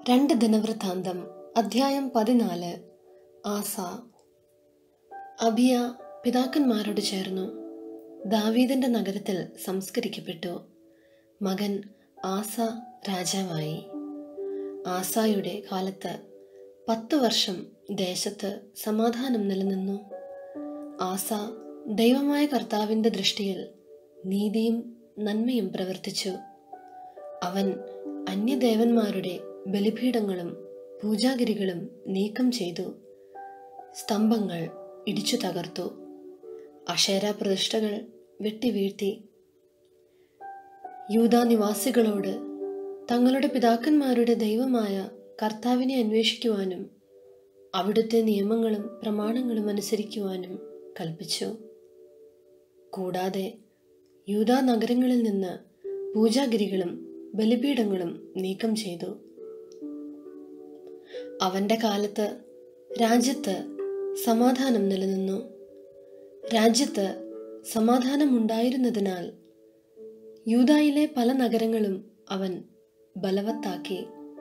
രണ്ട് ദിനവൃത്താന്തം അധ്യായം പതിനാല് ആസ അബിയ പിതാക്കന്മാരോട് ചേർന്നു ദാവീദിന്റെ നഗരത്തിൽ സംസ്കരിക്കപ്പെട്ടു മകൻ ആസ രാജാവായി ആസായുടെ കാലത്ത് പത്തു വർഷം ദേശത്ത് സമാധാനം നിലനിന്നു ആസ ദൈവമായ കർത്താവിന്റെ ദൃഷ്ടിയിൽ നീതിയും നന്മയും പ്രവർത്തിച്ചു അവൻ അന്യദേവന്മാരുടെ ബലിപീഠങ്ങളും പൂജാഗിരികളും നീക്കം ചെയ്തു സ്തംഭങ്ങൾ ഇടിച്ചു തകർത്തു അക്ഷേര പ്രതിഷ്ഠകൾ വെട്ടിവീഴ്ത്തി യൂതാ നിവാസികളോട് തങ്ങളുടെ പിതാക്കന്മാരുടെ ദൈവമായ കർത്താവിനെ അന്വേഷിക്കുവാനും അവിടുത്തെ നിയമങ്ങളും പ്രമാണങ്ങളും അനുസരിക്കുവാനും കൽപ്പിച്ചു കൂടാതെ യൂതാ നഗരങ്ങളിൽ നിന്ന് പൂജാഗിരികളും ബലിപീഠങ്ങളും നീക്കം ചെയ്തു അവന്റെ കാലത്ത് രാജ്യത്ത് സമാധാനം നിലനിന്നു രാജ്യത്ത് സമാധാനമുണ്ടായിരുന്നതിനാൽ യൂതായിലെ പല നഗരങ്ങളും അവൻ ബലവത്താക്കി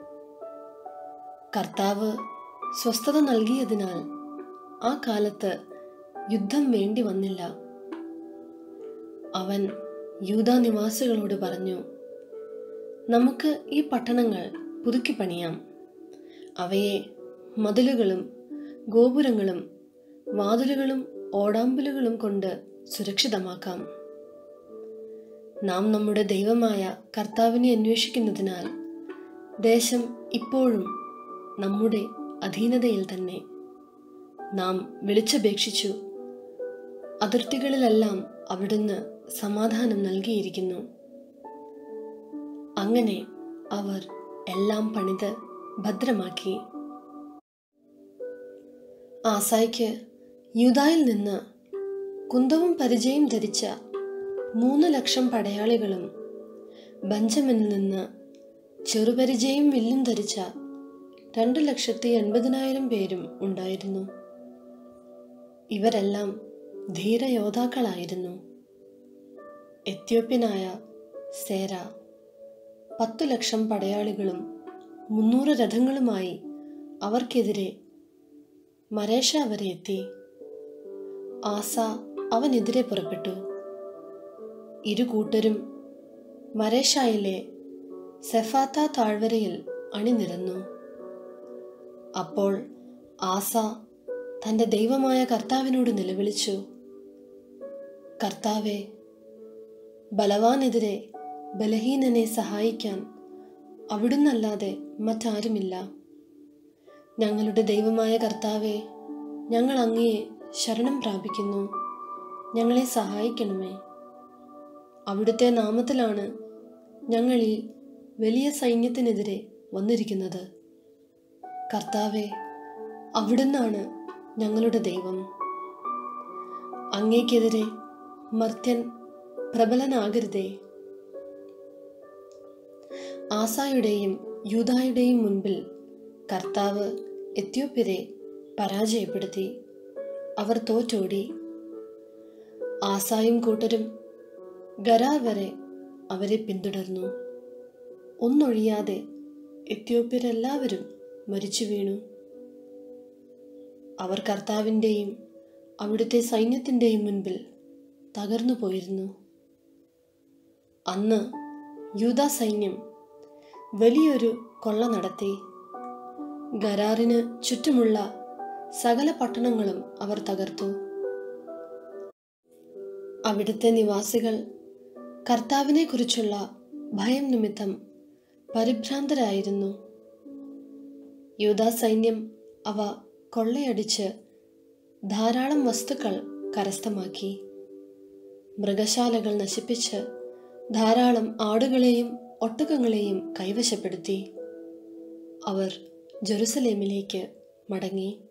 കർത്താവ് സ്വസ്ഥത നൽകിയതിനാൽ ആ കാലത്ത് യുദ്ധം വേണ്ടി വന്നില്ല അവൻ യൂതാ നിവാസികളോട് പറഞ്ഞു നമുക്ക് ഈ പട്ടണങ്ങൾ പുതുക്കി പണിയാം അവയെ മതിലുകളും ഗോപുരങ്ങളും വാതിലുകളും ഓടാമ്പലുകളും കൊണ്ട് സുരക്ഷിതമാക്കാം നാം നമ്മുടെ ദൈവമായ കർത്താവിനെ അന്വേഷിക്കുന്നതിനാൽ ദേശം ഇപ്പോഴും നമ്മുടെ അധീനതയിൽ തന്നെ നാം വിളിച്ചപേക്ഷിച്ചു അതിർത്തികളിലെല്ലാം അവിടുന്ന് സമാധാനം നൽകിയിരിക്കുന്നു അങ്ങനെ അവർ എല്ലാം പണിത് ഭദ്രമാക്കി ആസായ്ക്ക് യൂതായിൽ നിന്ന് കുന്തവും പരിചയം ധരിച്ച മൂന്ന് ലക്ഷം പടയാളികളും ബഞ്ചമിനിൽ നിന്ന് ചെറുപരിചയം വില്ലും ധരിച്ച രണ്ട് ലക്ഷത്തി എൺപതിനായിരം പേരും ഉണ്ടായിരുന്നു ഇവരെല്ലാം ധീരയോദ്ധാക്കളായിരുന്നു എത്യോപ്യനായ സേര പത്തു ലക്ഷം പടയാളികളും മുന്നൂറ് രഥങ്ങളുമായി അവർക്കെതിരെ മരേഷ വരെ എത്തി ആസ അവനെതിരെ പുറപ്പെട്ടു ഇരു കൂട്ടരും മരേഷായിലെ സെഫാത്ത താഴ്വരയിൽ അണിനിരന്നു അപ്പോൾ ആസ തന്റെ ദൈവമായ കർത്താവിനോട് നിലവിളിച്ചു കർത്താവെ ബലവാനെതിരെ ബലഹീനനെ സഹായിക്കാൻ അവിടുന്നല്ലാതെ മറ്റാരുമില്ല ഞങ്ങളുടെ ദൈവമായ കർത്താവെ ഞങ്ങൾ അങ്ങയെ ശരണം പ്രാപിക്കുന്നു ഞങ്ങളെ സഹായിക്കണമേ അവിടുത്തെ നാമത്തിലാണ് ഞങ്ങൾ ഈ വലിയ സൈന്യത്തിനെതിരെ വന്നിരിക്കുന്നത് കർത്താവെ അവിടുന്നാണ് ഞങ്ങളുടെ ദൈവം അങ്ങേക്കെതിരെ മർത്യൻ പ്രബലനാകരുതേ ആസായുടെയും യൂതായുടെയും മുൻപിൽ കർത്താവ് എത്യോപ്യരെ പരാജയപ്പെടുത്തി അവർ തോറ്റോടി ആസായും കൂട്ടരും ഗരാർ വരെ അവരെ പിന്തുടർന്നു ഒന്നൊഴിയാതെ എത്യോപ്യരെല്ലാവരും മരിച്ചു വീണു അവർ കർത്താവിൻ്റെയും അവിടുത്തെ സൈന്യത്തിൻ്റെയും മുൻപിൽ തകർന്നു പോയിരുന്നു അന്ന് യൂത സൈന്യം വലിയൊരു കൊള്ള നടത്തി ഗരാറിന് ചുറ്റുമുള്ള സകല പട്ടണങ്ങളും അവർ തകർത്തു അവിടുത്തെ നിവാസികൾ കർത്താവിനെ കുറിച്ചുള്ള ഭയം നിമിത്തം പരിഭ്രാന്തരായിരുന്നു യൂതാ സൈന്യം അവ കൊള്ളയടിച്ച് ധാരാളം വസ്തുക്കൾ കരസ്ഥമാക്കി മൃഗശാലകൾ നശിപ്പിച്ച് ധാരാളം ആടുകളെയും ഒട്ടകങ്ങളെയും കൈവശപ്പെടുത്തി അവർ ജെറുസലേമിലേക്ക് മടങ്ങി